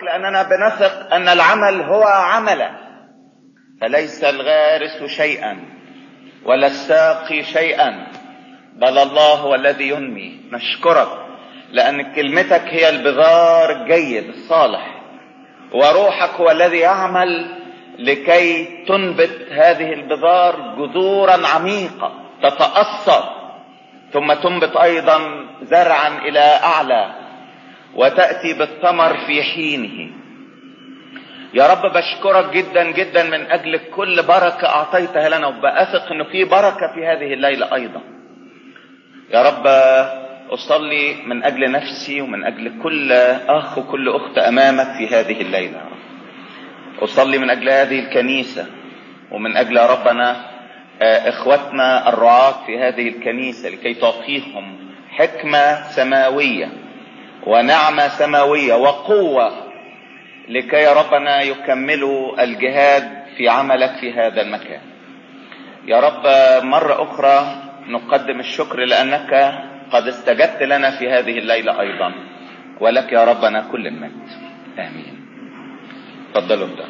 لأننا بنثق أن العمل هو عمله فليس الغارس شيئا ولا الساقي شيئا بل الله هو الذي ينمي نشكرك لأن كلمتك هي البذار الجيد الصالح وروحك هو الذي يعمل لكي تنبت هذه البذار جذورا عميقة تتأثر ثم تنبت أيضا زرعا إلى أعلى وتأتي بالثمر في حينه يا رب بشكرك جدا جدا من أجل كل بركة أعطيتها لنا وبأثق أنه في بركة في هذه الليلة أيضا يا رب أصلي من أجل نفسي ومن أجل كل أخ وكل أخت أمامك في هذه الليلة يا رب أصلي من أجل هذه الكنيسة ومن أجل ربنا إخوتنا الرعاة في هذه الكنيسة لكي تعطيهم حكمة سماوية ونعمة سماوية وقوة لكي يا ربنا يكملوا الجهاد في عملك في هذا المكان يا رب مرة أخرى نقدم الشكر لأنك قد استجبت لنا في هذه الليلة أيضا ولك يا ربنا كل المجد آمين تفضلوا ابدأ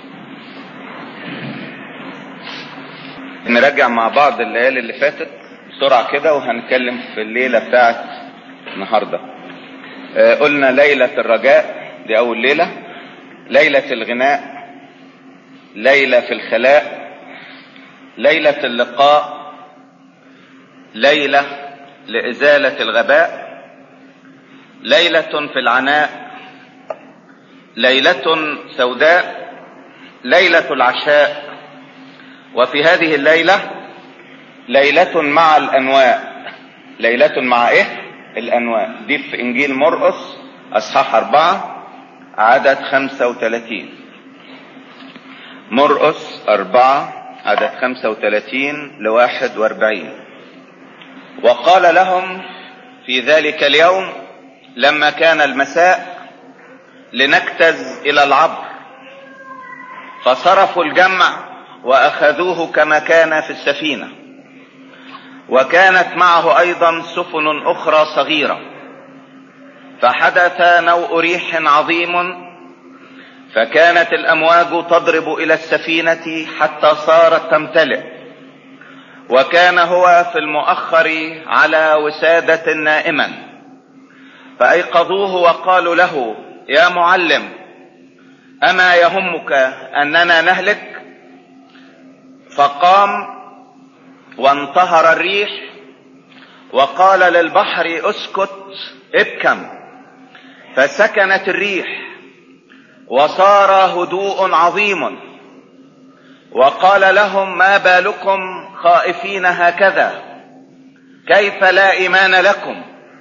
نرجع مع بعض الليالي اللي فاتت بسرعة كده وهنتكلم في الليلة بتاعت النهاردة آه قلنا ليلة الرجاء دي أول ليلة ليلة الغناء ليلة في الخلاء ليلة اللقاء ليلة لإزالة الغباء ليلة في العناء ليلة سوداء ليلة العشاء وفي هذه الليلة ليلة مع الأنواء ليلة مع إيه؟ الأنواء دي في إنجيل مرقس أصحاح أربعة عدد خمسة وثلاثين مرقس أربعة عدد خمسة وثلاثين لواحد واربعين وقال لهم في ذلك اليوم لما كان المساء لنجتز إلى العبر فصرفوا الجمع واخذوه كما كان في السفينه وكانت معه ايضا سفن اخرى صغيره فحدث نوء ريح عظيم فكانت الامواج تضرب الى السفينه حتى صارت تمتلئ وكان هو في المؤخر على وساده نائما فايقظوه وقالوا له يا معلم اما يهمك اننا نهلك فقام وانتهر الريح وقال للبحر اسكت ابكم فسكنت الريح وصار هدوء عظيم وقال لهم ما بالكم خائفين هكذا كيف لا ايمان لكم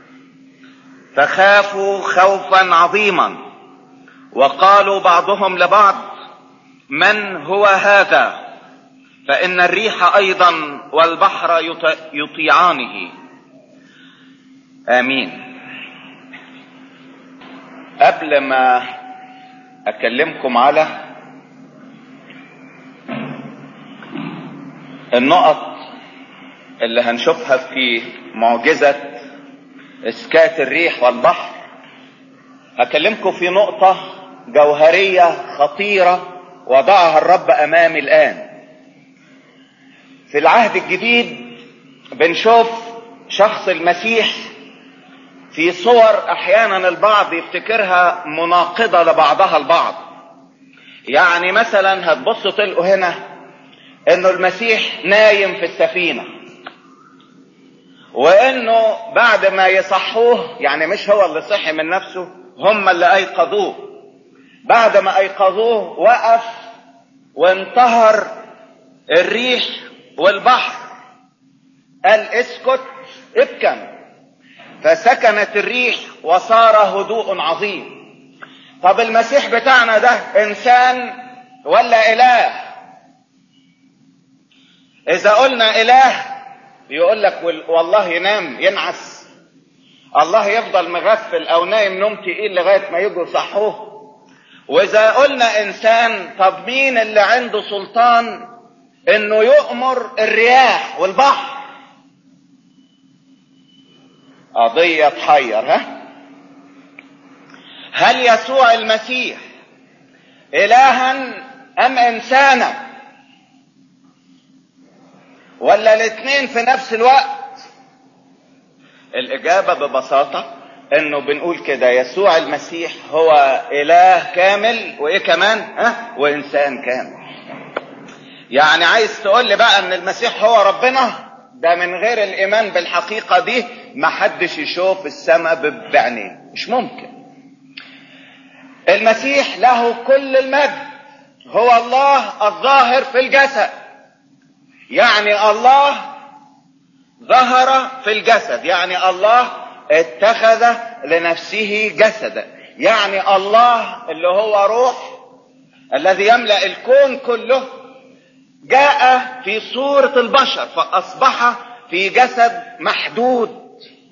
فخافوا خوفا عظيما وقالوا بعضهم لبعض من هو هذا فإن الريح أيضا والبحر يطيعانه آمين قبل ما أكلمكم على النقط اللي هنشوفها في معجزة إسكات الريح والبحر هكلمكم في نقطة جوهرية خطيرة وضعها الرب أمامي الآن في العهد الجديد بنشوف شخص المسيح في صور احيانا البعض يفتكرها مناقضة لبعضها البعض يعني مثلا هتبصوا تلقوا هنا انه المسيح نايم في السفينة وانه بعد ما يصحوه يعني مش هو اللي صحي من نفسه هم اللي ايقظوه بعد ما ايقظوه وقف وانتهر الريح والبحر قال اسكت ابكم فسكنت الريح وصار هدوء عظيم طب المسيح بتاعنا ده انسان ولا اله اذا قلنا اله يقول لك والله ينام ينعس الله يفضل مغفل او نايم نوم تقيل لغايه ما يجوا يصحوه واذا قلنا انسان طب مين اللي عنده سلطان انه يؤمر الرياح والبحر قضية تحير ها هل يسوع المسيح الها ام انسانا ولا الاثنين في نفس الوقت الاجابه ببساطه انه بنقول كده يسوع المسيح هو اله كامل وايه كمان ها وانسان كامل يعني عايز تقول لي بقى ان المسيح هو ربنا ده من غير الايمان بالحقيقه دي ما حدش يشوف السماء بعينيه مش ممكن المسيح له كل المجد هو الله الظاهر في الجسد يعني الله ظهر في الجسد يعني الله اتخذ لنفسه جسدا يعني الله اللي هو روح الذي يملا الكون كله جاء في صوره البشر فاصبح في جسد محدود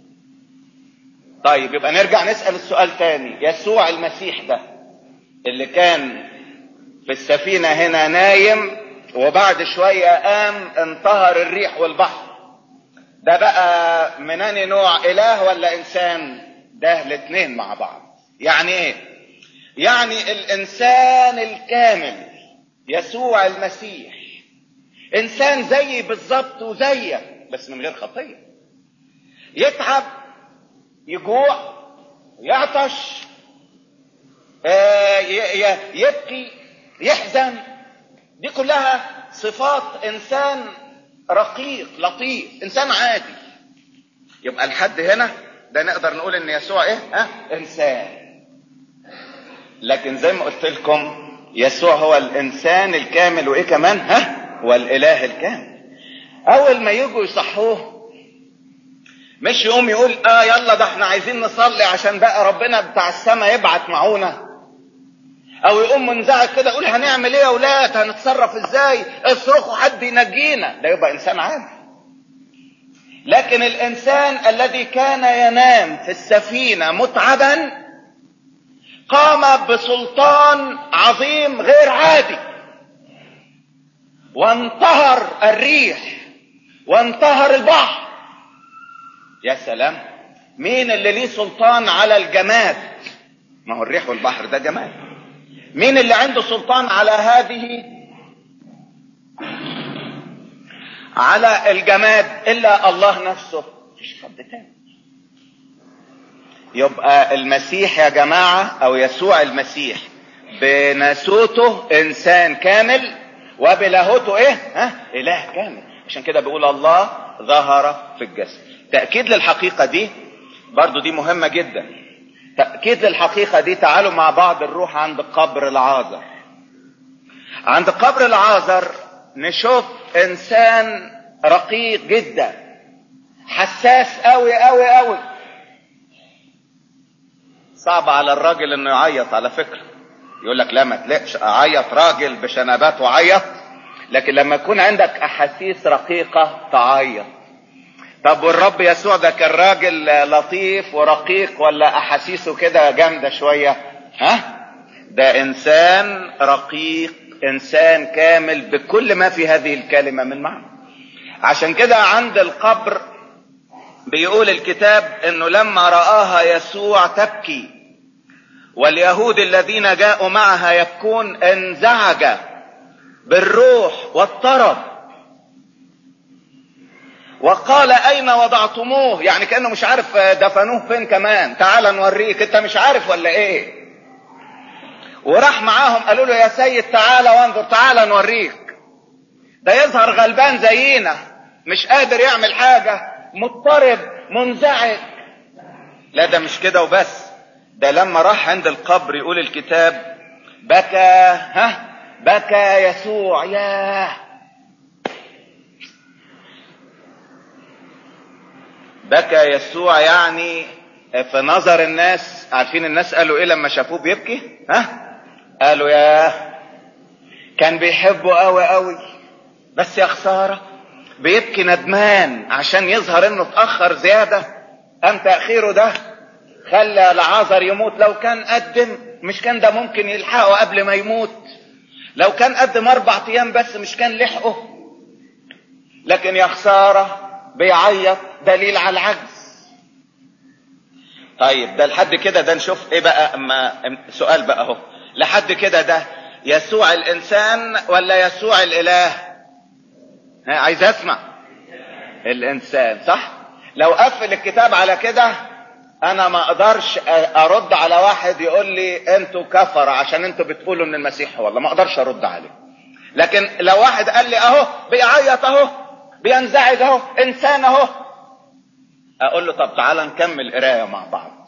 طيب يبقى نرجع نسال السؤال تاني يسوع المسيح ده اللي كان في السفينه هنا نايم وبعد شويه قام انطهر الريح والبحر ده بقى من اني نوع اله ولا انسان ده الاثنين مع بعض يعني ايه يعني الانسان الكامل يسوع المسيح انسان زيي بالظبط وزيك بس من غير خطيه يتعب يجوع يعطش آه يبكي يحزن دي كلها صفات انسان رقيق لطيف انسان عادي يبقى الحد هنا ده نقدر نقول ان يسوع ايه ها انسان لكن زي ما قلت لكم يسوع هو الانسان الكامل وايه كمان ها والاله الكامل اول ما يجوا يصحوه مش يقوم يقول اه يلا ده احنا عايزين نصلي عشان بقى ربنا بتاع السماء يبعت معونا او يقوم منزعج كده يقول هنعمل ايه يا اولاد هنتصرف ازاي اصرخوا حد ينجينا ده يبقى انسان عادي لكن الانسان الذي كان ينام في السفينه متعبا قام بسلطان عظيم غير عادي وانتهر الريح وانتهر البحر يا سلام مين اللي ليه سلطان على الجماد ما هو الريح والبحر ده جماد مين اللي عنده سلطان على هذه على الجماد الا الله نفسه مفيش حد تاني يبقى المسيح يا جماعه او يسوع المسيح بناسوته انسان كامل وبلاهوته ايه ها اله كامل عشان كده بيقول الله ظهر في الجسد تاكيد للحقيقه دي برضو دي مهمه جدا تأكيد للحقيقة دي تعالوا مع بعض نروح عند قبر العازر عند قبر العازر نشوف انسان رقيق جدا حساس قوي قوي قوي صعب على الراجل انه يعيط على فكرة يقول لك لا ما تلاقش اعيط راجل بشنبات وعيط لكن لما يكون عندك احاسيس رقيقة تعيط طب والرب يسوع ده كان راجل لطيف ورقيق ولا احاسيسه كده جامده شويه ها ده انسان رقيق انسان كامل بكل ما في هذه الكلمه من معنى عشان كده عند القبر بيقول الكتاب انه لما راها يسوع تبكي واليهود الذين جاءوا معها يبكون انزعج بالروح واضطرب وقال اين وضعتموه يعني كانه مش عارف دفنوه فين كمان تعال نوريك انت مش عارف ولا ايه وراح معاهم قالوا له يا سيد تعالى وانظر تعالى نوريك ده يظهر غلبان زينا مش قادر يعمل حاجة مضطرب منزعج لا ده مش كده وبس ده لما راح عند القبر يقول الكتاب بكى ها بكى يسوع ياه بكى يسوع يعني في نظر الناس عارفين الناس قالوا ايه لما شافوه بيبكي ها قالوا يا كان بيحبه قوي قوي بس يا خساره بيبكي ندمان عشان يظهر انه اتاخر زياده ام تاخيره ده خلى العازر يموت لو كان قدم مش كان ده ممكن يلحقه قبل ما يموت لو كان قدم اربع ايام بس مش كان لحقه لكن يا خساره بيعيط دليل على العجز طيب ده لحد كده ده نشوف ايه بقى اما سؤال بقى اهو لحد كده ده يسوع الانسان ولا يسوع الاله ها عايز اسمع الانسان صح لو قفل الكتاب على كده انا ما اقدرش ارد على واحد يقول لي انتوا كفر عشان انتوا بتقولوا ان المسيح هو الله ما اقدرش ارد عليه لكن لو واحد قال لي اهو بيعيط اهو بينزعج اهو انسان اهو اقول له طب تعالى نكمل قرايه مع بعض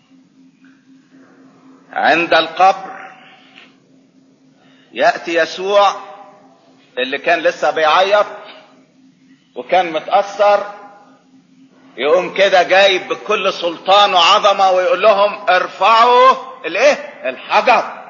عند القبر ياتي يسوع اللي كان لسه بيعيط وكان متاثر يقوم كده جايب بكل سلطان وعظمه ويقول لهم ارفعوا الايه الحجر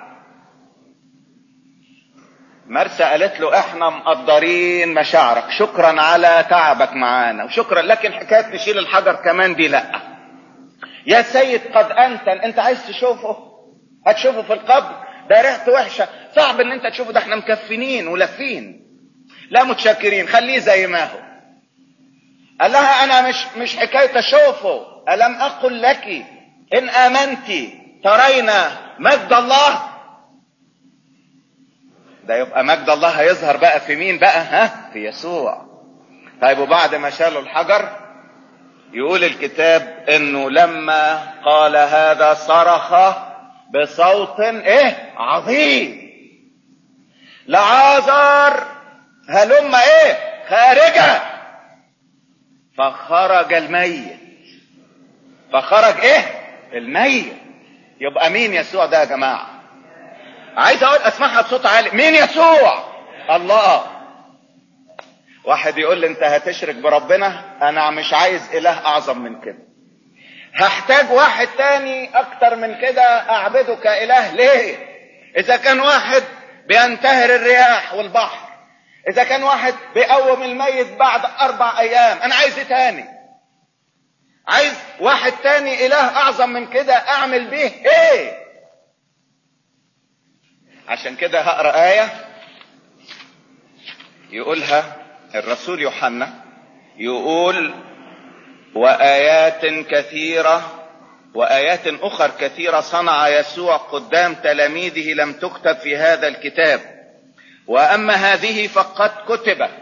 مرسى قالت له احنا مقدرين مشاعرك شكرا على تعبك معانا وشكرا لكن حكايه نشيل الحجر كمان دي لا يا سيد قد انت انت عايز تشوفه هتشوفه في القبر ده ريحته وحشه صعب ان انت تشوفه ده احنا مكفنين ولافين لا متشكرين خليه زي ما هو قال لها انا مش مش حكايه اشوفه الم اقل لك ان امنت ترين مجد الله ده يبقى مجد الله هيظهر بقى في مين بقى ها في يسوع طيب وبعد ما شالوا الحجر يقول الكتاب انه لما قال هذا صرخ بصوت ايه عظيم لعازر هلم ايه خارجه فخرج الميت فخرج ايه الميت يبقى مين يسوع ده يا جماعه عايز اقول اسمعها بصوت عالي مين يسوع الله واحد يقول لي انت هتشرك بربنا انا مش عايز اله اعظم من كده هحتاج واحد تاني اكتر من كده اعبده كاله ليه اذا كان واحد بينتهر الرياح والبحر اذا كان واحد بيقوم الميت بعد اربع ايام انا عايز ايه تاني عايز واحد تاني اله اعظم من كده اعمل بيه ايه عشان كده هقرا ايه يقولها الرسول يوحنا يقول وايات كثيره وايات اخر كثيره صنع يسوع قدام تلاميذه لم تكتب في هذا الكتاب واما هذه فقد كتبت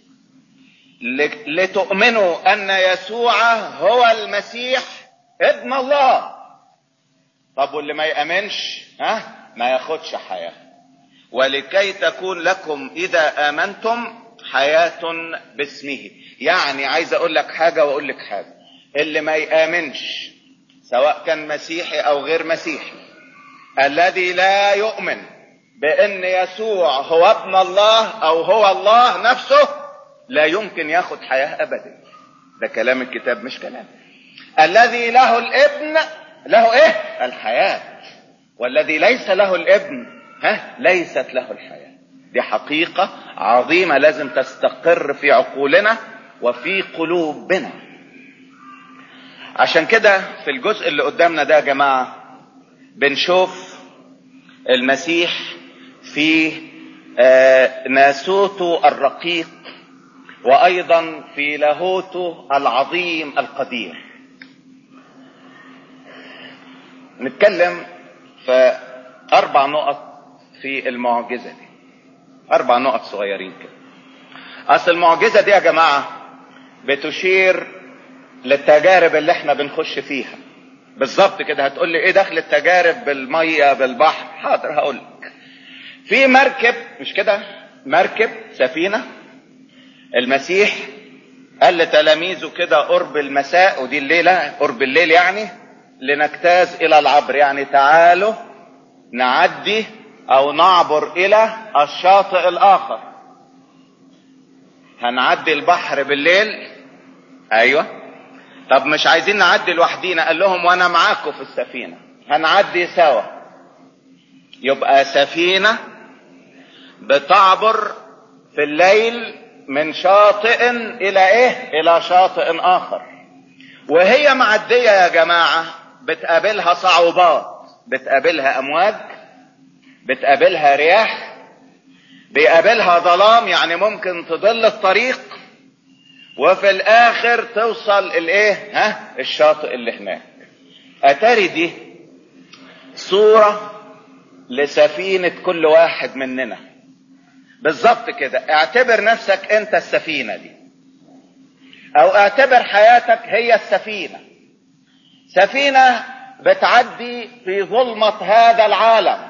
لتؤمنوا ان يسوع هو المسيح ابن الله طب واللي ما يامنش ها ما ياخدش حياه ولكي تكون لكم اذا امنتم حياه باسمه يعني عايز اقول لك حاجه واقول لك حاجه اللي ما يامنش سواء كان مسيحي او غير مسيحي الذي لا يؤمن بان يسوع هو ابن الله او هو الله نفسه لا يمكن ياخد حياه ابدا ده كلام الكتاب مش كلام الذي له الابن له ايه الحياه والذي ليس له الابن ها ليست له الحياه دي حقيقه عظيمه لازم تستقر في عقولنا وفي قلوبنا عشان كده في الجزء اللي قدامنا ده يا جماعه بنشوف المسيح في آه ناسوته الرقيق وايضا في لاهوته العظيم القدير نتكلم في اربع نقط في المعجزه دي اربع نقط صغيرين كده اصل المعجزه دي يا جماعه بتشير للتجارب اللي احنا بنخش فيها بالظبط كده هتقول لي ايه دخل التجارب بالميه بالبحر حاضر هقول لك في مركب مش كده مركب سفينه المسيح قال لتلاميذه كده قرب المساء ودي الليله قرب الليل يعني لنجتاز الى العبر يعني تعالوا نعدي او نعبر الى الشاطئ الاخر هنعدي البحر بالليل ايوه طب مش عايزين نعدي لوحدينا قال لهم وانا معاكم في السفينه هنعدي سوا يبقى سفينه بتعبر في الليل من شاطئ الى ايه الى شاطئ اخر وهي معديه يا جماعه بتقابلها صعوبات بتقابلها امواج بتقابلها رياح بيقابلها ظلام يعني ممكن تضل الطريق وفي الاخر توصل الايه ها الشاطئ اللي هناك اتاري دي صورة لسفينة كل واحد مننا بالظبط كده اعتبر نفسك انت السفينة دي او اعتبر حياتك هي السفينة سفينة بتعدي في ظلمة هذا العالم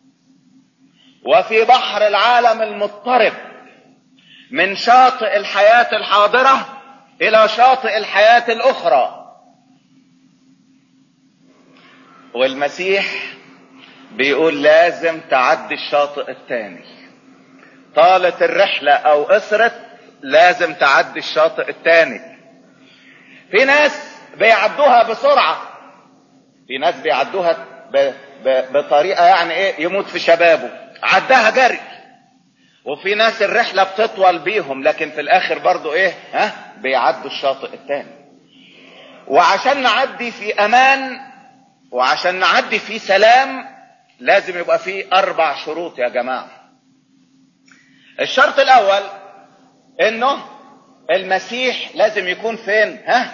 وفي بحر العالم المضطرب من شاطئ الحياة الحاضرة الى شاطئ الحياة الاخرى والمسيح بيقول لازم تعدي الشاطئ الثاني طالت الرحلة او قصرت لازم تعدي الشاطئ الثاني في ناس بيعدوها بسرعة في ناس بيعدوها ب... ب... بطريقة يعني ايه يموت في شبابه عداها جري وفي ناس الرحلة بتطول بيهم لكن في الاخر برضو ايه ها بيعدوا الشاطئ الثاني وعشان نعدي في امان وعشان نعدي في سلام لازم يبقى في اربع شروط يا جماعة الشرط الاول انه المسيح لازم يكون فين ها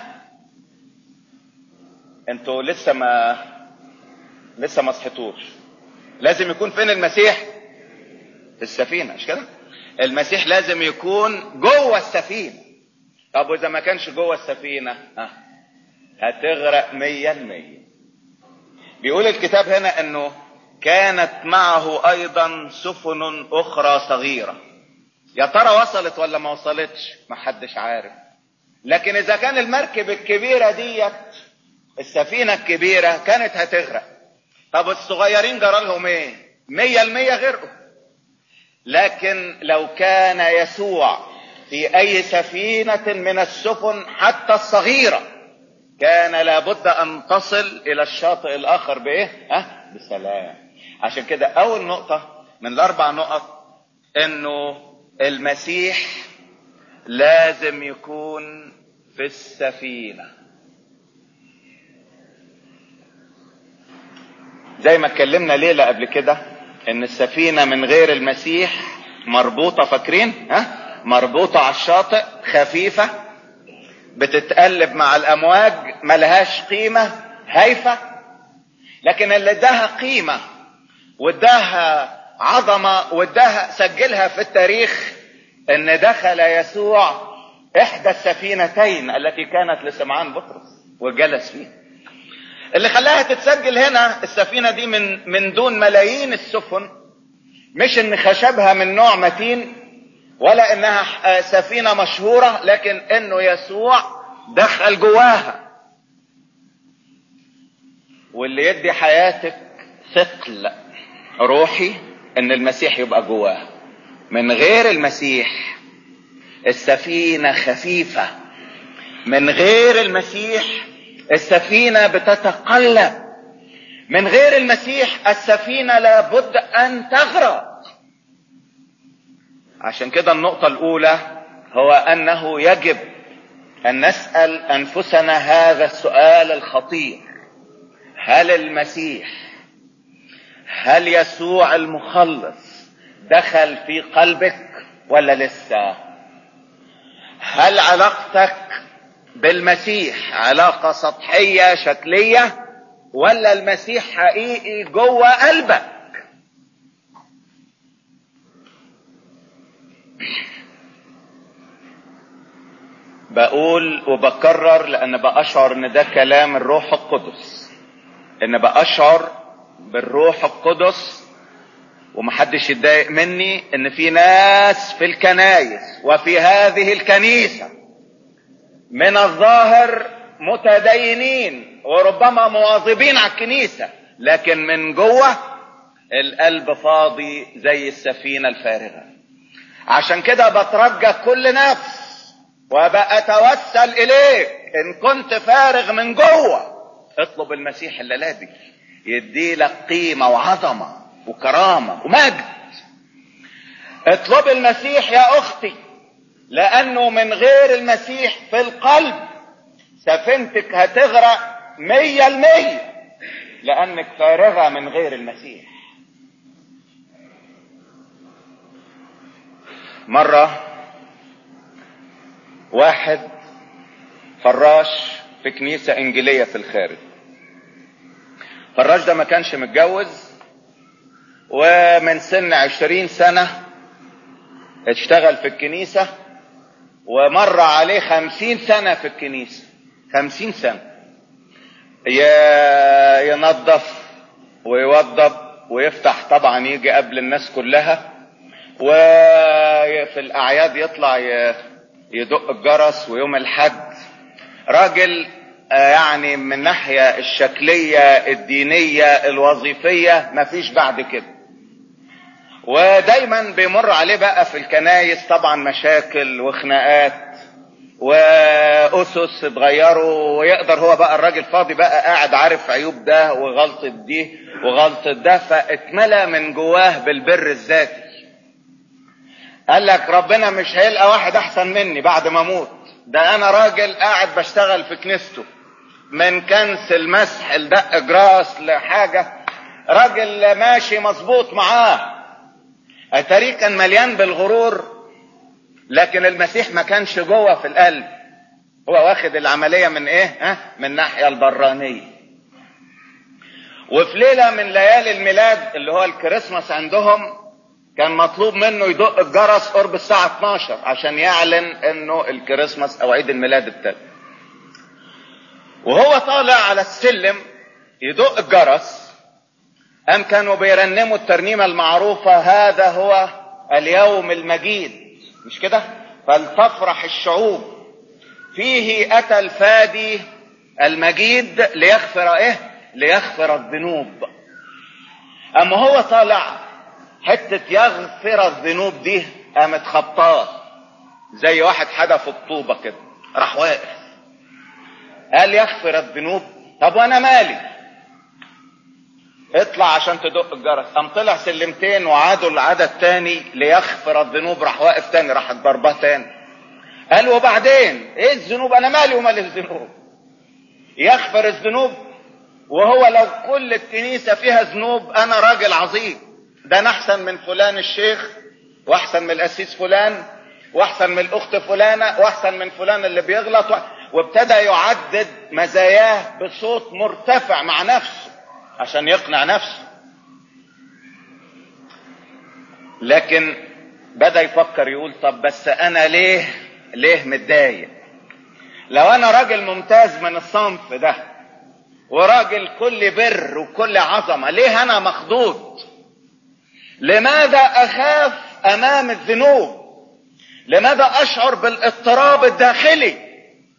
انتوا لسه ما لسه ما صحيتوش لازم يكون فين المسيح في السفينه مش كده المسيح لازم يكون جوه السفينه طب واذا ما كانش جوه السفينه ها هتغرق مية المية بيقول الكتاب هنا انه كانت معه ايضا سفن اخرى صغيره يا ترى وصلت ولا ما وصلتش محدش عارف لكن اذا كان المركب الكبيرة ديت السفينة الكبيرة كانت هتغرق طب الصغيرين جرى لهم ايه مية المية غرقوا لكن لو كان يسوع في اي سفينة من السفن حتى الصغيرة كان لابد ان تصل الى الشاطئ الاخر بايه ها بسلام عشان كده اول نقطة من الاربع نقط انه المسيح لازم يكون في السفينة زي ما اتكلمنا ليلة قبل كده ان السفينة من غير المسيح مربوطة فاكرين ها مربوطة على الشاطئ خفيفة بتتقلب مع الامواج ملهاش قيمة هايفة لكن اللي اداها قيمة واداها عظمة واداها سجلها في التاريخ ان دخل يسوع احدى السفينتين التي كانت لسمعان بطرس وجلس فيها اللي خلاها تتسجل هنا السفينة دي من من دون ملايين السفن مش ان خشبها من نوع متين ولا انها سفينة مشهورة لكن انه يسوع دخل جواها واللي يدي حياتك ثقل روحي ان المسيح يبقى جواها من غير المسيح السفينة خفيفة من غير المسيح السفينة بتتقلب من غير المسيح السفينة لابد ان تغرق عشان كده النقطة الاولى هو انه يجب ان نسأل انفسنا هذا السؤال الخطير هل المسيح هل يسوع المخلص دخل في قلبك ولا لسه هل علاقتك بالمسيح علاقة سطحية شكلية ولا المسيح حقيقي جوه قلبك بقول وبكرر لان بأشعر ان ده كلام الروح القدس ان بأشعر بالروح القدس ومحدش يتضايق مني ان في ناس في الكنايس وفي هذه الكنيسة من الظاهر متدينين وربما مواظبين على الكنيسة لكن من جوه القلب فاضي زي السفينة الفارغة عشان كده بترجى كل نفس وبأتوسل إليك إن كنت فارغ من جوه اطلب المسيح الليلة دي يدي لك قيمة وعظمة وكرامة ومجد اطلب المسيح يا اختي لانه من غير المسيح في القلب سفينتك هتغرق مية المية لانك فارغة من غير المسيح مرة واحد فراش في كنيسة انجيلية في الخارج فراش ده ما كانش متجوز ومن سن عشرين سنة اشتغل في الكنيسة ومر عليه خمسين سنة في الكنيسة خمسين سنة ينظف ويوضب ويفتح طبعا يجي قبل الناس كلها وفي الاعياد يطلع يدق الجرس ويوم الحد راجل يعني من الناحية الشكلية الدينية الوظيفية مفيش بعد كده ودايما بيمر عليه بقى في الكنايس طبعا مشاكل وخناقات واسس اتغيروا ويقدر هو بقى الراجل فاضي بقى قاعد عارف عيوب ده وغلطة دي وغلطة ده فاتملى من جواه بالبر الذاتي قال لك ربنا مش هيلقى واحد احسن مني بعد ما اموت ده انا راجل قاعد بشتغل في كنيسته من كنس المسح لدق جراس لحاجة راجل ماشي مظبوط معاه اتاريه كان مليان بالغرور لكن المسيح ما كانش جوه في القلب هو واخد العملية من ايه ها من الناحية البرانية وفي ليلة من ليالي الميلاد اللي هو الكريسماس عندهم كان مطلوب منه يدق الجرس قرب الساعة 12 عشان يعلن انه الكريسماس او عيد الميلاد ابتدى وهو طالع على السلم يدق الجرس ام كانوا بيرنموا الترنيمة المعروفة هذا هو اليوم المجيد مش كده فلتفرح الشعوب فيه اتى الفادي المجيد ليغفر ايه ليغفر الذنوب اما هو طالع حتة يغفر الذنوب دي قامت خبطاه زي واحد حدف الطوبة كده راح واقف قال يغفر الذنوب طب وانا مالي اطلع عشان تدق الجرس قام طلع سلمتين وعادوا العدد تاني ليغفر الذنوب راح واقف تاني راح ضرباه تاني قال وبعدين ايه الذنوب انا مالي ومال الذنوب يغفر الذنوب وهو لو كل الكنيسة فيها ذنوب انا راجل عظيم ده انا احسن من فلان الشيخ واحسن من القسيس فلان واحسن من الاخت فلانة واحسن من فلان اللي بيغلط و... وابتدى يعدد مزاياه بصوت مرتفع مع نفسه عشان يقنع نفسه لكن بدا يفكر يقول طب بس انا ليه ليه متضايق لو انا راجل ممتاز من الصنف ده وراجل كل بر وكل عظمه ليه انا مخضوض لماذا اخاف امام الذنوب لماذا اشعر بالاضطراب الداخلي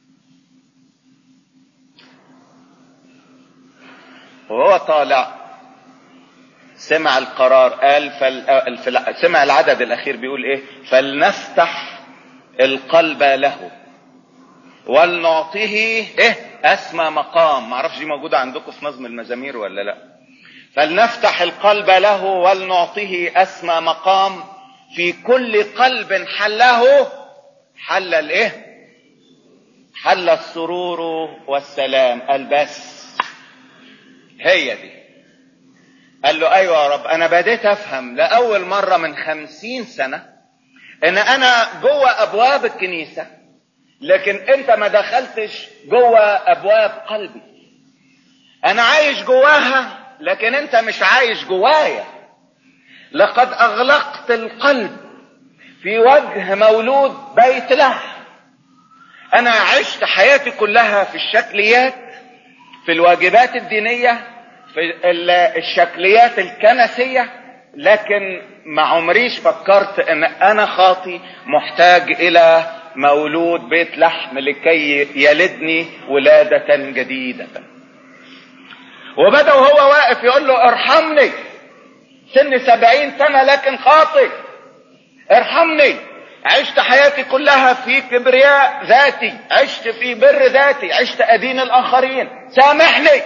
وهو طالع سمع القرار قال فل... سمع العدد الاخير بيقول ايه فلنفتح القلب له ولنعطيه ايه اسمى مقام معرفش دي موجودة عندكم في نظم المزامير ولا لا فلنفتح القلب له ولنعطيه اسمى مقام في كل قلب حله حل الايه حل السرور والسلام قال بس هي دي قال له ايوه يا رب انا بديت افهم لاول مرة من خمسين سنة ان انا جوه ابواب الكنيسة لكن انت ما دخلتش جوه ابواب قلبي انا عايش جواها لكن انت مش عايش جوايا لقد اغلقت القلب في وجه مولود بيت لحم انا عشت حياتي كلها في الشكليات في الواجبات الدينية في الشكليات الكنسية لكن ما عمريش فكرت ان انا خاطي محتاج الى مولود بيت لحم لكي يلدني ولادة جديدة وبدأ وهو واقف يقول له ارحمني سن سبعين سنة لكن خاطئ ارحمني عشت حياتي كلها في كبرياء ذاتي عشت في بر ذاتي عشت أدين الآخرين سامحني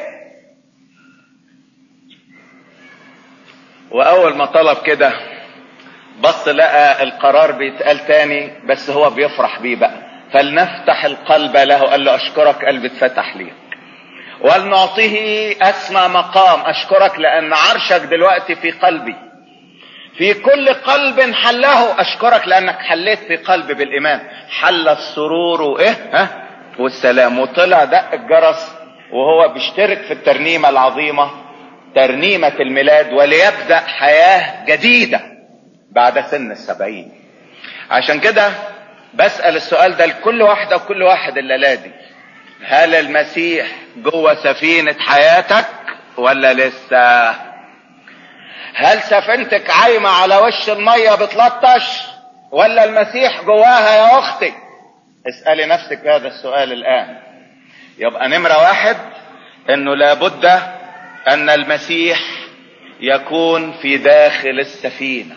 وأول ما طلب كده بص لقى القرار بيتقال تاني بس هو بيفرح بيه بقى فلنفتح القلب له قال له أشكرك قلبي اتفتح ليك ولنعطيه أسمى مقام أشكرك لأن عرشك دلوقتي في قلبي في كل قلب حله أشكرك لأنك حليت في قلبي بالإيمان حل السرور وإيه ها والسلام وطلع دق الجرس وهو بيشترك في الترنيمة العظيمة ترنيمة الميلاد وليبدأ حياة جديدة بعد سن السبعين عشان كده بسأل السؤال ده لكل واحدة وكل واحد الليلة دي هل المسيح جوه سفينة حياتك ولا لسه هل سفينتك عايمة على وش المية بتلطش ولا المسيح جواها يا اختي اسألي نفسك هذا السؤال الان يبقى نمرة واحد انه لابد ان المسيح يكون في داخل السفينة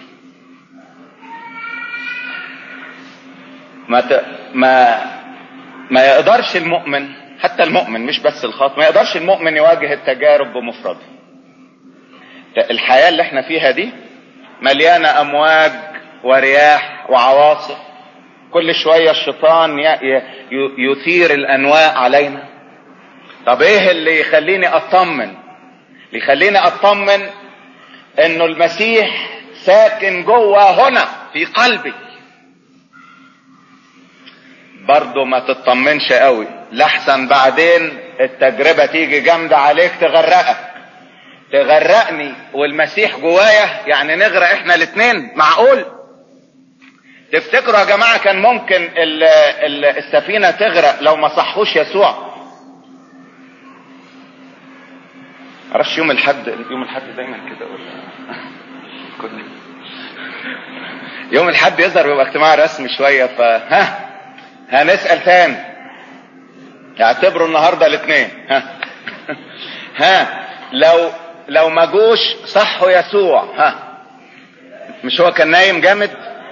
ما ت... ما ما يقدرش المؤمن حتى المؤمن مش بس الخاطئ ما يقدرش المؤمن يواجه التجارب بمفرده الحياة اللي احنا فيها دي مليانة امواج ورياح وعواصف كل شوية الشيطان يثير الانواء علينا طب ايه اللي يخليني اطمن اللي يخليني اطمن انه المسيح ساكن جوه هنا في قلبي برضه ما تطمنش قوي لحسن بعدين التجربة تيجي جامدة عليك تغرقك تغرقني والمسيح جوايا يعني نغرق احنا الاتنين معقول تفتكروا يا جماعة كان ممكن ال ال السفينة تغرق لو ما صحوش يسوع معرفش يوم الحد يوم الحد دايما كده كل يوم الحد يظهر بيبقى اجتماع رسمي شوية فها هنسأل تاني اعتبروا النهاردة الاثنين ها ها لو لو ما جوش صحوا يسوع ها مش هو كان نايم جامد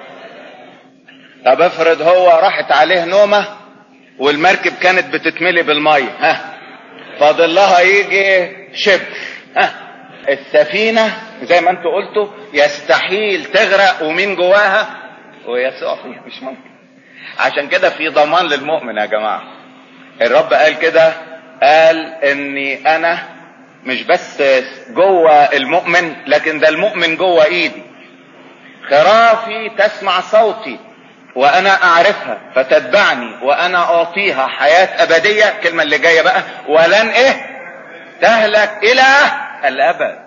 طب افرض هو راحت عليه نومة والمركب كانت بتتملي بالمية ها فاضل لها يجي شبر ها السفينة زي ما انتوا قلتوا يستحيل تغرق ومين جواها ويسوع فيها مش ممكن عشان كده في ضمان للمؤمن يا جماعة الرب قال كده قال اني انا مش بس جوه المؤمن لكن ده المؤمن جوه ايدي خرافي تسمع صوتي وانا اعرفها فتتبعني وانا اعطيها حياة ابدية الكلمة اللي جاية بقى ولن ايه تهلك الى الابد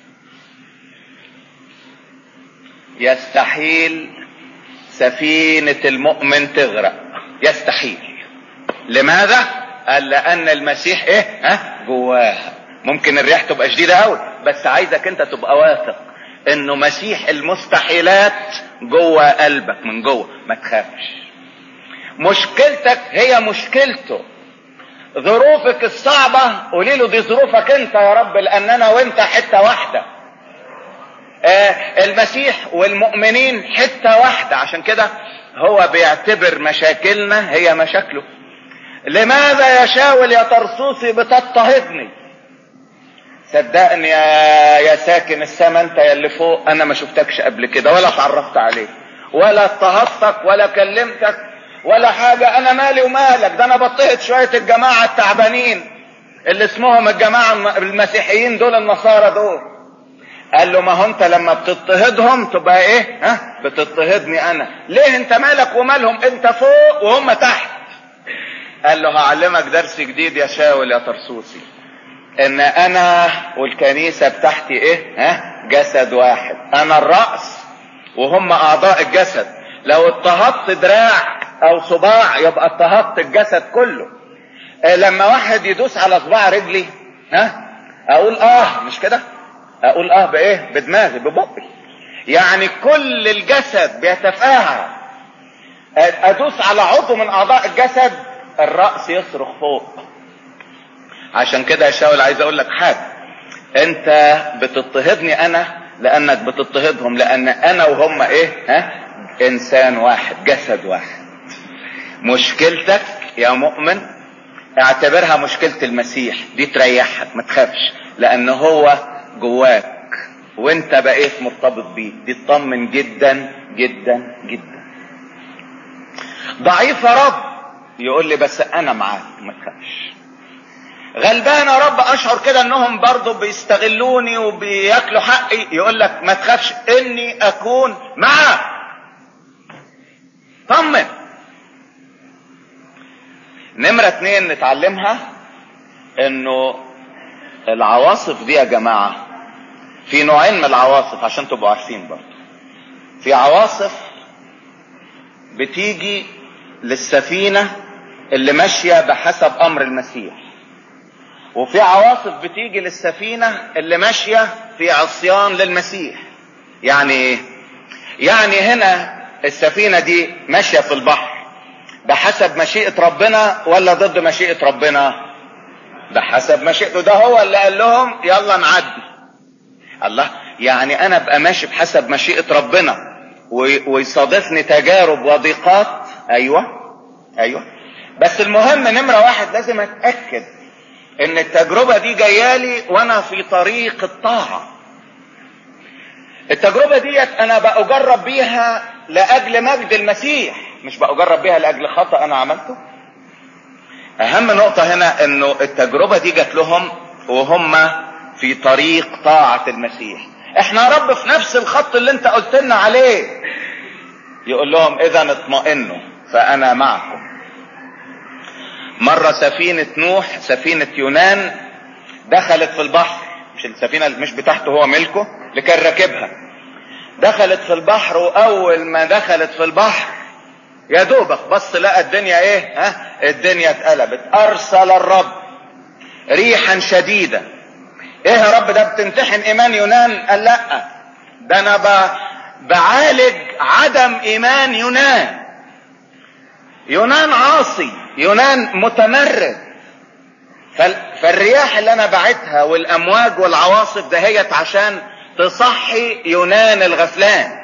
يستحيل سفينة المؤمن تغرق يستحيل لماذا قال لان المسيح ايه ها جواها ممكن الريح تبقى شديدة قوي بس عايزك انت تبقى واثق انه مسيح المستحيلات جوه قلبك من جوه ما تخافش مشكلتك هي مشكلته ظروفك الصعبة قولي له دي ظروفك انت يا رب لان انا وانت حتة واحدة آه المسيح والمؤمنين حتة واحدة عشان كده هو بيعتبر مشاكلنا هي مشاكله لماذا يا شاول يا طرسوسي بتضطهدني صدقني يا يا ساكن السما انت يا اللي فوق انا ما شفتكش قبل كده ولا اتعرفت عليك ولا اضطهدتك ولا كلمتك ولا حاجة انا مالي ومالك ده انا بضطهد شوية الجماعة التعبانين اللي اسمهم الجماعة المسيحيين دول النصارى دول قال له ما هو انت لما بتضطهدهم تبقى ايه ها بتضطهدني انا ليه انت مالك ومالهم انت فوق وهم تحت قال له هعلمك درس جديد يا شاول يا طرسوسي ان انا والكنيسة بتاعتي ايه ها جسد واحد انا الرأس وهم اعضاء الجسد لو اضطهدت دراع او صباع يبقى اضطهدت الجسد كله اه لما واحد يدوس على صباع رجلي ها اقول اه مش كده اقول اه بايه بدماغي ببقي يعني كل الجسد بيتفاعل ادوس على عضو من اعضاء الجسد الرأس يصرخ فوق عشان كده يا شاول عايز اقول لك حاجة انت بتضطهدني انا لانك بتضطهدهم لان انا وهم ايه ها انسان واحد جسد واحد مشكلتك يا مؤمن اعتبرها مشكلة المسيح دي تريحك ما تخافش لان هو جواك وانت بقيت مرتبط بيه دي تطمن جدا جدا جدا ضعيف يا رب يقول لي بس انا معاك ما تخافش غلبان يا رب اشعر كده انهم برضو بيستغلوني وبياكلوا حقي يقول لك ما تخافش اني اكون معك طمن نمرة اتنين نتعلمها انه العواصف دي يا جماعة في نوعين من العواصف عشان تبقوا عارفين برضه في عواصف بتيجي للسفينة اللي ماشية بحسب امر المسيح وفي عواصف بتيجي للسفينة اللي ماشية في عصيان للمسيح يعني ايه يعني هنا السفينة دي ماشية في البحر بحسب مشيئة ربنا ولا ضد مشيئة ربنا بحسب مشيئته ده هو اللي قال لهم يلا نعدي الله يعني انا ابقى ماشي بحسب مشيئة ربنا ويصادفني تجارب وضيقات ايوه ايوه بس المهم نمرة واحد لازم اتأكد ان التجربة دي جايالي وانا في طريق الطاعة التجربة ديت انا بأجرب بيها لاجل مجد المسيح مش بأجرب بيها لاجل خطأ انا عملته اهم نقطة هنا انه التجربة دي جات لهم وهم في طريق طاعة المسيح احنا يا رب في نفس الخط اللي انت قلت لنا عليه يقول لهم اذا اطمئنوا فانا معكم مرة سفينة نوح سفينة يونان دخلت في البحر مش السفينة مش بتاعته هو ملكه اللي كان راكبها دخلت في البحر واول ما دخلت في البحر يا دوبك بص لقى الدنيا ايه ها الدنيا اتقلبت ارسل الرب ريحا شديدة ايه يا رب ده بتمتحن ايمان يونان قال لا ده انا بعالج عدم ايمان يونان يونان عاصي يونان متمرد فالرياح اللي انا بعتها والامواج والعواصف دهيت عشان تصحي يونان الغفلان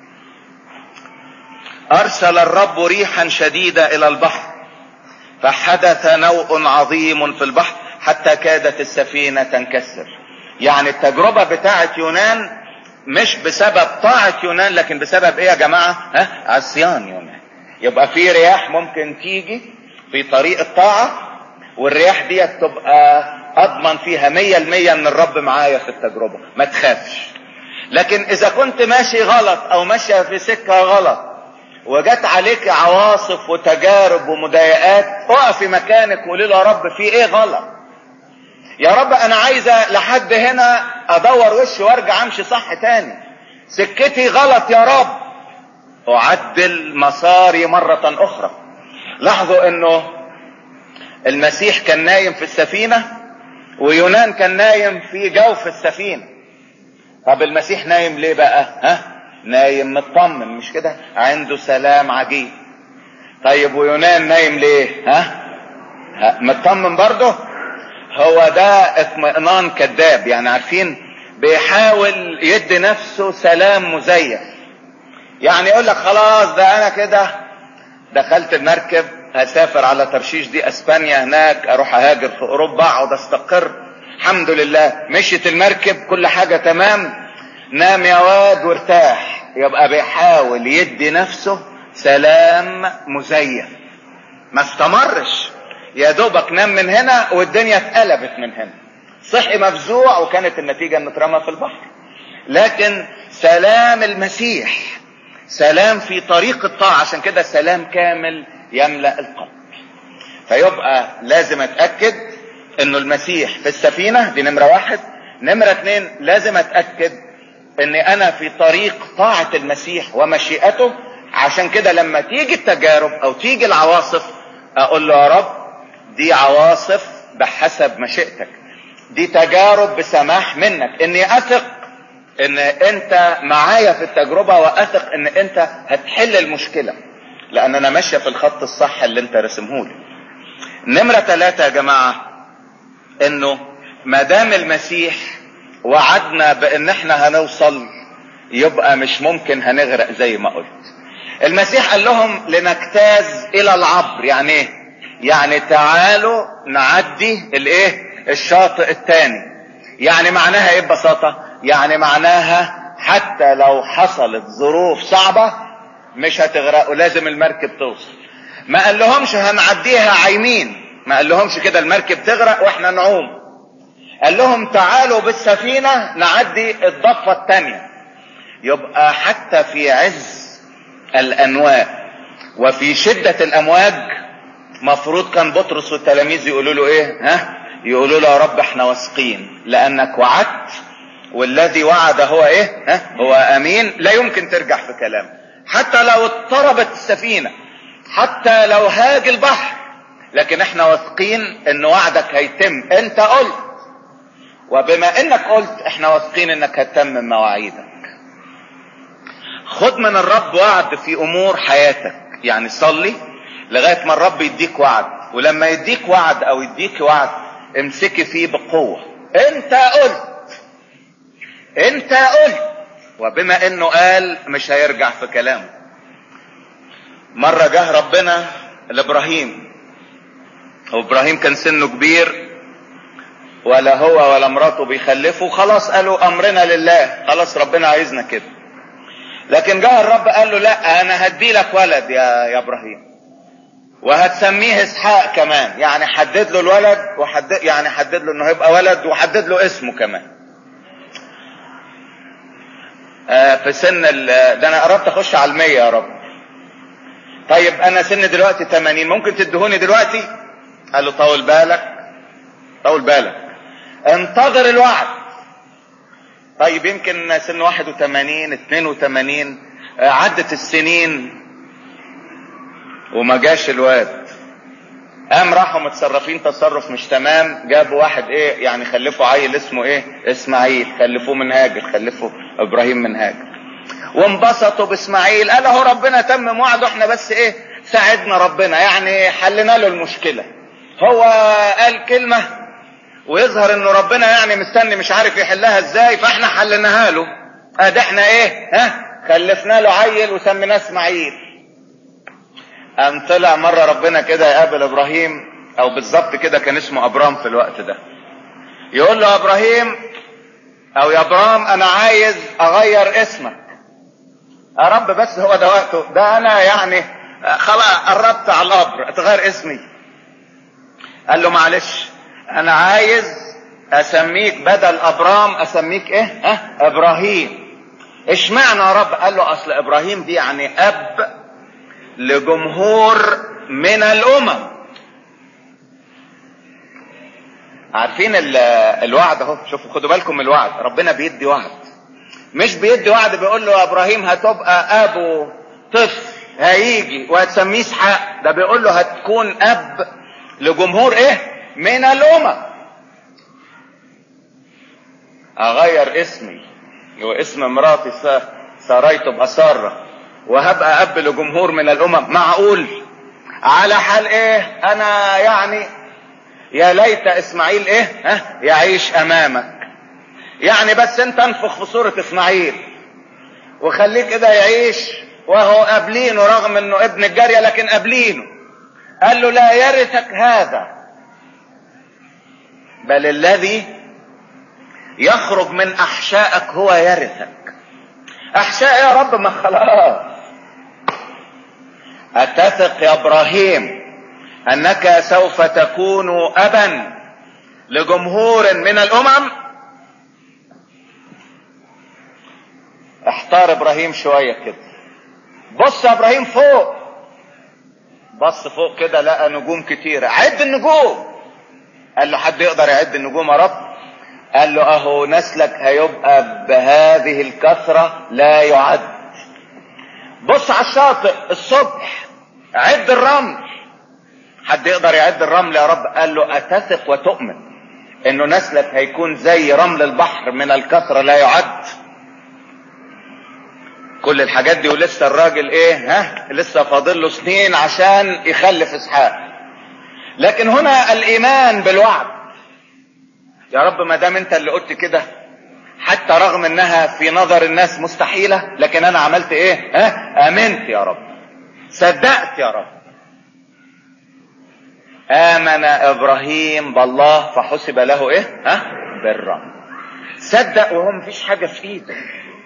ارسل الرب ريحا شديدة الى البحر فحدث نوء عظيم في البحر حتى كادت السفينة تنكسر يعني التجربة بتاعت يونان مش بسبب طاعة يونان لكن بسبب ايه يا جماعة ها عصيان يونان يبقى في رياح ممكن تيجي في طريق الطاعة والرياح دي تبقى اضمن فيها مية المية ان الرب معايا في التجربة ما تخافش لكن اذا كنت ماشي غلط او ماشية في سكة غلط وجت عليك عواصف وتجارب ومضايقات اقفي مكانك وقولي له يا رب في ايه غلط يا رب انا عايزة لحد هنا ادور وشي وارجع امشي صح تاني سكتي غلط يا رب اعدل مساري مرة اخرى لاحظوا انه المسيح كان نايم في السفينة ويونان كان نايم في جوف السفينة طب المسيح نايم ليه بقى ها نايم مطمن مش كده عنده سلام عجيب طيب ويونان نايم ليه ها, ها مطمن برضه هو ده اطمئنان كذاب يعني عارفين بيحاول يدي نفسه سلام مزيف يعني يقول لك خلاص ده انا كده دخلت المركب هسافر على ترشيش دي اسبانيا هناك اروح اهاجر في اوروبا اقعد استقر الحمد لله مشيت المركب كل حاجة تمام نام يا واد وارتاح يبقى بيحاول يدي نفسه سلام مزيف ما استمرش يا دوبك نام من هنا والدنيا اتقلبت من هنا صحي مفزوع وكانت النتيجة انه اترمى في البحر لكن سلام المسيح سلام في طريق الطاعة عشان كده سلام كامل يملأ القلب فيبقى لازم اتأكد انه المسيح في السفينة دي نمرة واحد نمرة اتنين لازم اتأكد اني انا في طريق طاعة المسيح ومشيئته عشان كده لما تيجي التجارب او تيجي العواصف اقول له يا رب دي عواصف بحسب مشيئتك دي تجارب بسماح منك اني اثق ان انت معايا في التجربة واثق ان انت هتحل المشكلة لان انا ماشية في الخط الصح اللي انت رسمهولي نمرة ثلاثة يا جماعة انه ما دام المسيح وعدنا بان احنا هنوصل يبقى مش ممكن هنغرق زي ما قلت المسيح قال لهم لنجتاز الى العبر يعني ايه يعني تعالوا نعدي الايه الشاطئ الثاني يعني معناها ايه ببساطة يعني معناها حتى لو حصلت ظروف صعبة مش هتغرقوا لازم المركب توصل ما قال لهمش هنعديها عايمين ما قال لهمش كده المركب تغرق واحنا نعوم قال لهم تعالوا بالسفينة نعدي الضفة الثانية يبقى حتى في عز الانواء وفي شدة الامواج مفروض كان بطرس والتلاميذ يقولوا له ايه ها يقولوا له يا رب احنا واثقين لانك وعدت والذي وعد هو ايه ها هو امين لا يمكن ترجع في كلامه حتى لو اضطربت السفينه حتى لو هاج البحر لكن احنا واثقين ان وعدك هيتم انت قلت وبما انك قلت احنا واثقين انك هتتمم مواعيدك خد من الرب وعد في امور حياتك يعني صلي لغايه ما الرب يديك وعد ولما يديك وعد او يديك وعد امسكي فيه بقوه انت قلت انت قلت وبما انه قال مش هيرجع في كلامه مرة جه ربنا لابراهيم وابراهيم كان سنه كبير ولا هو ولا مراته بيخلفوا خلاص قالوا امرنا لله خلاص ربنا عايزنا كده لكن جه الرب قال له لا انا هدي لك ولد يا يا ابراهيم وهتسميه اسحاق كمان يعني حدد له الولد وحدد يعني حدد له انه هيبقى ولد وحدد له اسمه كمان آه في سن ال ده انا قربت اخش على المية يا رب طيب انا سن دلوقتي 80 ممكن تدهوني دلوقتي قال له طول بالك طول بالك انتظر الوعد طيب يمكن سن 81 82 آه عدت السنين وما جاش الواد قام راحوا متصرفين تصرف مش تمام جابوا واحد ايه يعني خلفوا عيل اسمه ايه اسماعيل خلفوه من هاجر خلفوا ابراهيم من هاجر وانبسطوا باسماعيل قال اهو ربنا تمم وعده احنا بس ايه ساعدنا ربنا يعني حلنا له المشكلة هو قال كلمة ويظهر انه ربنا يعني مستني مش عارف يحلها ازاي فاحنا حلناها له ادي احنا ايه ها خلفنا له عيل وسميناه اسماعيل قام طلع مرة ربنا كده يقابل ابراهيم او بالظبط كده كان اسمه ابرام في الوقت ده يقول له ابراهيم او يا ابرام انا عايز اغير اسمك يا رب بس هو ده وقته ده انا يعني خلاص قربت على القبر تغير اسمي قال له معلش انا عايز اسميك بدل ابرام اسميك ايه ها ابراهيم اشمعنى يا رب قال له اصل ابراهيم دي يعني اب لجمهور من الامم عارفين الوعد اهو شوفوا خدوا بالكم من الوعد ربنا بيدي وعد مش بيدي وعد بيقول له يا ابراهيم هتبقى ابو طفل هيجي وهتسميه اسحاق ده بيقول له هتكون اب لجمهور ايه من الامم اغير اسمي واسم مراتي ساريت تبقى ساره وهبقى اب لجمهور من الامم معقول على حال ايه انا يعني يا ليت اسماعيل ايه ها يعيش امامك يعني بس انت انفخ في صورة اسماعيل وخليه كده يعيش وهو قابلينه رغم انه ابن الجارية لكن قابلينه قال له لا يرثك هذا بل الذي يخرج من احشائك هو يرثك احشاء يا رب ما خلاص اتثق يا ابراهيم انك سوف تكون ابا لجمهور من الامم احتار ابراهيم شوية كده بص يا ابراهيم فوق بص فوق كده لقى نجوم كتيرة عد النجوم قال له حد يقدر يعد النجوم يا رب قال له اهو نسلك هيبقى بهذه الكثرة لا يعد بص على الشاطئ الصبح عد الرمل حد يقدر يعد الرمل يا رب قال له اتثق وتؤمن انه نسلك هيكون زي رمل البحر من الكثرة لا يعد كل الحاجات دي ولسه الراجل ايه ها لسه فاضل له سنين عشان يخلف اسحاق لكن هنا الايمان بالوعد يا رب ما دام انت اللي قلت كده حتى رغم انها في نظر الناس مستحيلة لكن انا عملت ايه ها امنت يا رب صدقت يا رب امن ابراهيم بالله فحسب له ايه ها برا صدق وهو مفيش حاجة في ايده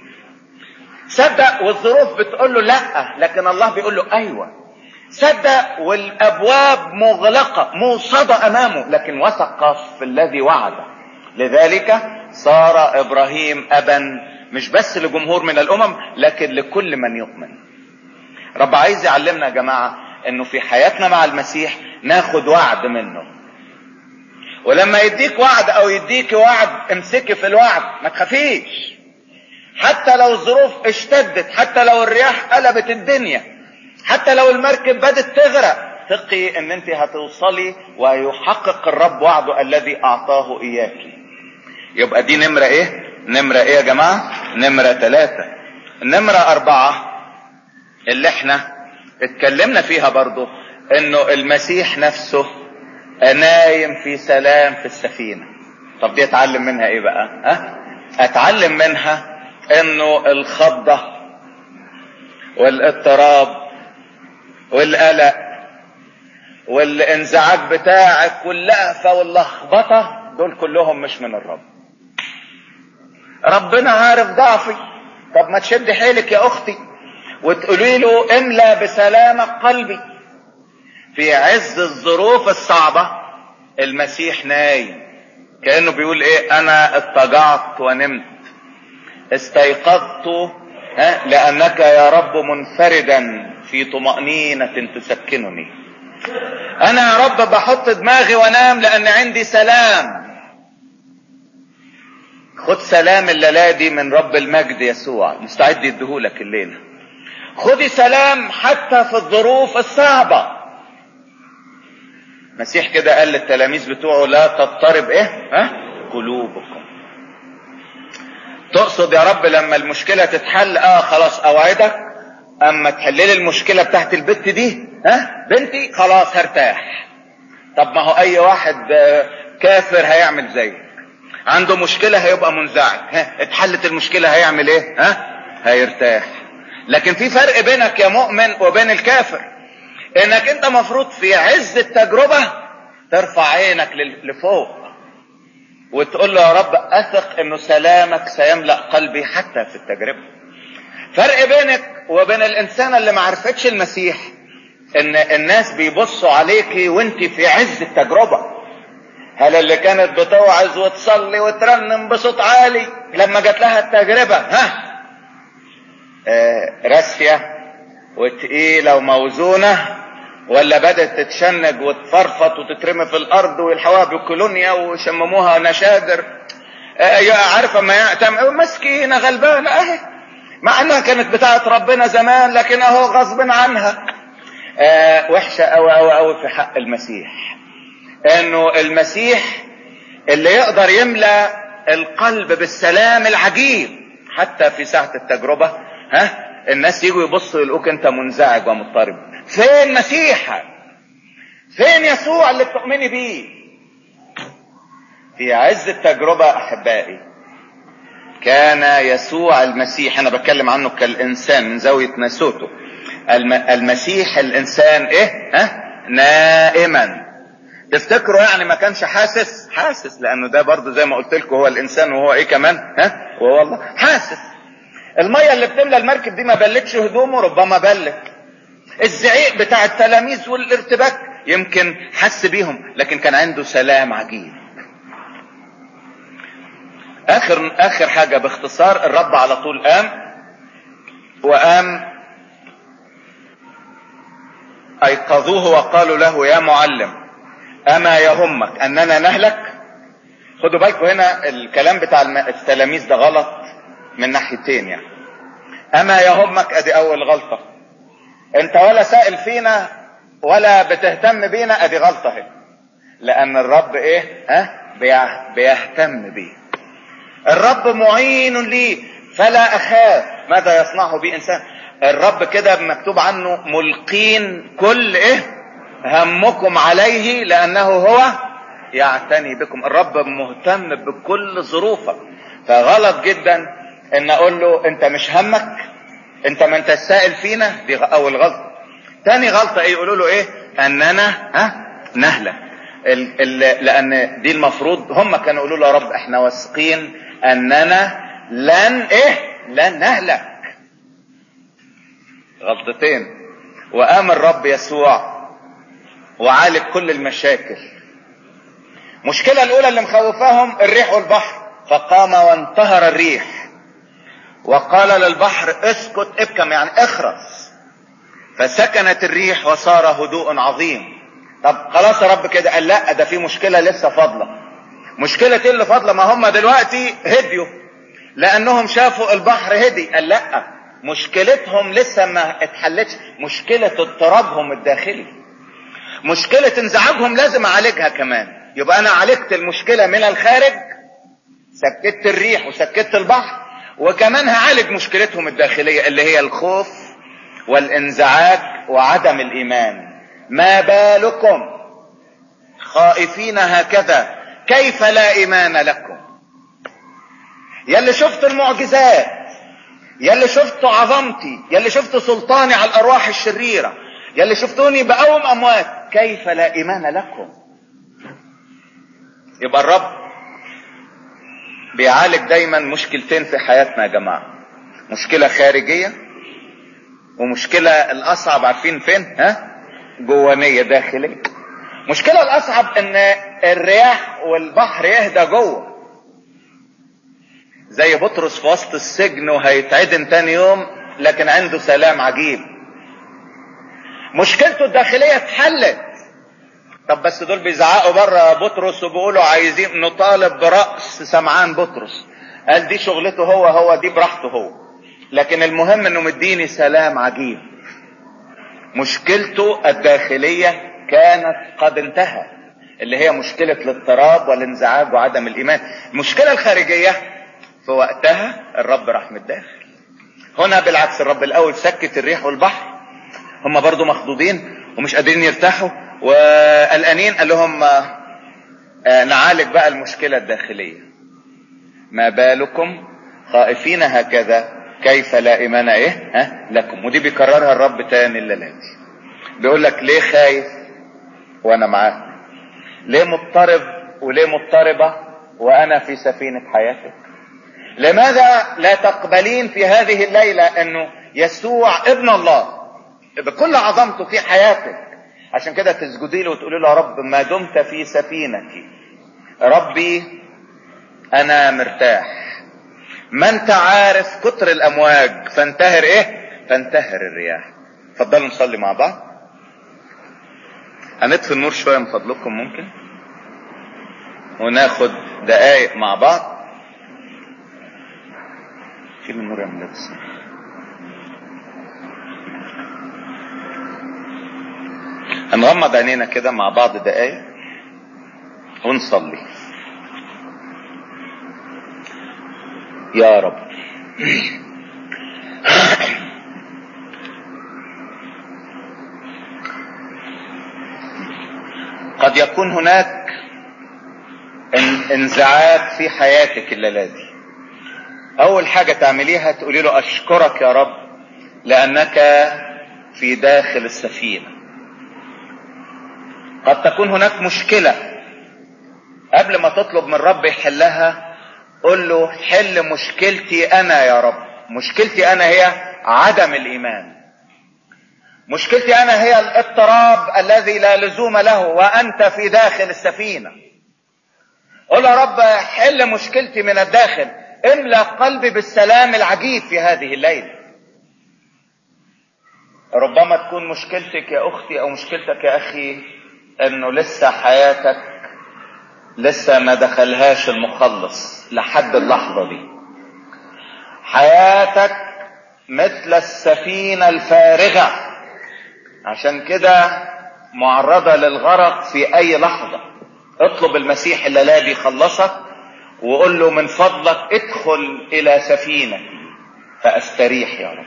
صدق والظروف بتقول له لا لكن الله بيقول له ايوه صدق والابواب مغلقه موصده امامه لكن وثق في الذي وعده لذلك صار ابراهيم ابا مش بس لجمهور من الامم لكن لكل من يؤمن رب عايز يعلمنا يا جماعه انه في حياتنا مع المسيح ناخد وعد منه ولما يديك وعد او يديك وعد امسكي في الوعد ما تخافيش حتى لو الظروف اشتدت حتى لو الرياح قلبت الدنيا حتى لو المركب بدت تغرق ثقي ان انت هتوصلي ويحقق الرب وعده الذي اعطاه اياك يبقى دي نمرة ايه نمرة ايه يا جماعة نمرة ثلاثة نمرة اربعة اللي احنا اتكلمنا فيها برضو انه المسيح نفسه نايم في سلام في السفينة طب دي اتعلم منها ايه بقى ها اتعلم منها انه الخضة والاضطراب والقلق والانزعاج بتاعك واللهفة واللخبطة دول كلهم مش من الرب ربنا عارف ضعفي طب ما تشد حيلك يا اختي وتقولي له املا بسلامك قلبي في عز الظروف الصعبة المسيح نايم كأنه بيقول ايه انا اضطجعت ونمت استيقظت لانك يا رب منفردا في طمأنينة تسكنني انا يا رب بحط دماغي وانام لان عندي سلام خد سلام الليلة دي من رب المجد يسوع مستعد يديهولك الليلة خدي سلام حتى في الظروف الصعبة مسيح كده قال للتلاميذ بتوعه لا تضطرب ايه ها قلوبكم تقصد يا رب لما المشكلة تتحل اه خلاص اوعدك اما تحللي المشكلة بتاعت البت دي ها بنتي خلاص هرتاح طب ما هو اي واحد كافر هيعمل زيك عنده مشكلة هيبقى منزعج ها اتحلت المشكلة هيعمل ايه ها هيرتاح لكن في فرق بينك يا مؤمن وبين الكافر انك انت مفروض في عز التجربة ترفع عينك لفوق وتقول له يا رب اثق انه سلامك سيملأ قلبي حتى في التجربة فرق بينك وبين الانسان اللي ما عرفتش المسيح ان الناس بيبصوا عليكي وانت في عز التجربة هل اللي كانت بتوعظ وتصلي وترنم بصوت عالي لما جات لها التجربة ها آه راسية وتقيلة وموزونة ولا بدأت تتشنج وتفرفط وتترمي في الأرض ويلحقوها بالكولونيا ويشمموها نشادر آه عارفة ما مسكينة غلبانة اهي مع انها كانت بتاعت ربنا زمان لكن اهو غصب عنها آه وحشة اوي اوي اوي في حق المسيح انه المسيح اللي يقدر يملى القلب بالسلام العجيب حتى في ساعة التجربة ها الناس يجوا يبصوا يلقوك انت منزعج ومضطرب فين مسيحك فين يسوع اللي بتؤمني بيه في عز التجربة احبائي كان يسوع المسيح انا بتكلم عنه كالانسان من زاوية ناسوته الم... المسيح الانسان ايه ها نائما تفتكروا يعني ما كانش حاسس حاسس لانه ده برضه زي ما قلت لكم هو الانسان وهو ايه كمان ها وهو الله حاسس الميه اللي بتملى المركب دي ما بلتش هدومه ربما بلت الزعيق بتاع التلاميذ والارتباك يمكن حس بيهم لكن كان عنده سلام عجيب اخر اخر حاجه باختصار الرب على طول قام وقام ايقظوه وقالوا له يا معلم اما يهمك اننا نهلك خدوا بالكم هنا الكلام بتاع التلاميذ ده غلط من ناحيتين يعني اما يهمك ادي اول غلطة انت ولا سائل فينا ولا بتهتم بينا ادي غلطة اهي لان الرب ايه ها بيهتم بيه الرب معين لي فلا اخاف ماذا يصنعه بي انسان الرب كده مكتوب عنه ملقين كل ايه همكم عليه لانه هو يعتني بكم الرب مهتم بكل ظروفك فغلط جدا ان اقول له انت مش همك انت ما انت السائل فينا دي اول غلطه تاني غلطه ايه يقولوا له ايه اننا ها نهلك ال ال لان دي المفروض هم كانوا يقولوا له يا رب احنا واثقين اننا لن ايه لن نهلك غلطتين وقام الرب يسوع وعالج كل المشاكل المشكله الاولى اللي مخوفاهم الريح والبحر فقام وانتهر الريح وقال للبحر اسكت ابكم يعني اخرس فسكنت الريح وصار هدوء عظيم طب خلاص يا رب كده قال لا ده في مشكلة لسه فاضلة مشكلة اللي فاضلة ما هم دلوقتي هديوا لانهم شافوا البحر هدي قال لا مشكلتهم لسه ما اتحلتش مشكلة اضطرابهم الداخلي مشكلة انزعاجهم لازم اعالجها كمان يبقى انا عالجت المشكلة من الخارج سكت الريح وسكت البحر وكمان هعالج مشكلتهم الداخلية اللي هي الخوف والانزعاج وعدم الايمان ما بالكم خائفين هكذا كيف لا ايمان لكم يلي شفت المعجزات يلي شفت عظمتي يلي شفت سلطاني على الارواح الشريرة يلي شفتوني بقوم اموات كيف لا ايمان لكم يبقى الرب بيعالج دايما مشكلتين في حياتنا يا جماعة مشكلة خارجية ومشكلة الاصعب عارفين فين ها جوانية داخلية مشكلة الاصعب ان الرياح والبحر يهدى جوه زي بطرس في وسط السجن وهيتعدم تاني يوم لكن عنده سلام عجيب مشكلته الداخلية اتحلت طب بس دول بيزعقوا بره بطرس وبيقولوا عايزين نطالب برأس سمعان بطرس قال دي شغلته هو هو دي براحته هو لكن المهم انه مديني سلام عجيب مشكلته الداخلية كانت قد انتهى اللي هي مشكلة الاضطراب والانزعاج وعدم الايمان المشكلة الخارجية في وقتها الرب راح متداخل هنا بالعكس الرب الاول سكت الريح والبحر هم برضو مخضوضين ومش قادرين يرتاحوا وقلقانين قال لهم آه نعالج بقى المشكلة الداخلية ما بالكم خائفين هكذا كيف لا ايمان ايه ها لكم ودي بيكررها الرب تاني الليلة دي بيقول لك ليه خايف وانا معاك ليه مضطرب وليه مضطربة وانا في سفينة حياتك لماذا لا تقبلين في هذه الليلة انه يسوع ابن الله بكل عظمته في حياتك عشان كده تسجدي له وتقولي له يا رب ما دمت في سفينتي ربي انا مرتاح ما انت عارف كتر الامواج فانتهر ايه فانتهر الرياح اتفضلوا نصلي مع بعض هنطفي النور شويه من فضلكم ممكن وناخد دقايق مع بعض شيل النور يا ملابس هنغمض عينينا كده مع بعض دقايق ونصلي يا رب قد يكون هناك انزعاج في حياتك الليله دي اول حاجه تعمليها تقولي له اشكرك يا رب لانك في داخل السفينه قد تكون هناك مشكله قبل ما تطلب من رب يحلها قل له حل مشكلتي انا يا رب مشكلتي انا هي عدم الايمان مشكلتي انا هي الاضطراب الذي لا لزوم له وانت في داخل السفينه قل يا رب حل مشكلتي من الداخل املا قلبي بالسلام العجيب في هذه الليله ربما تكون مشكلتك يا اختي او مشكلتك يا اخي انه لسه حياتك لسه ما دخلهاش المخلص لحد اللحظه دي حياتك مثل السفينه الفارغه عشان كده معرضه للغرق في اي لحظه اطلب المسيح اللي لا بيخلصك وقول له من فضلك ادخل الى سفينه فاستريح يا رب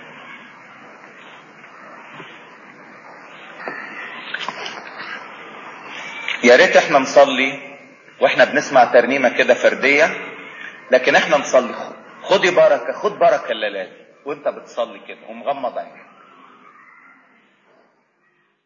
يا ريت احنا نصلي واحنا بنسمع ترنيمه كده فرديه لكن احنا نصلي خدي بركه خد بركه الليله دي وانت بتصلي كده ومغمض عينك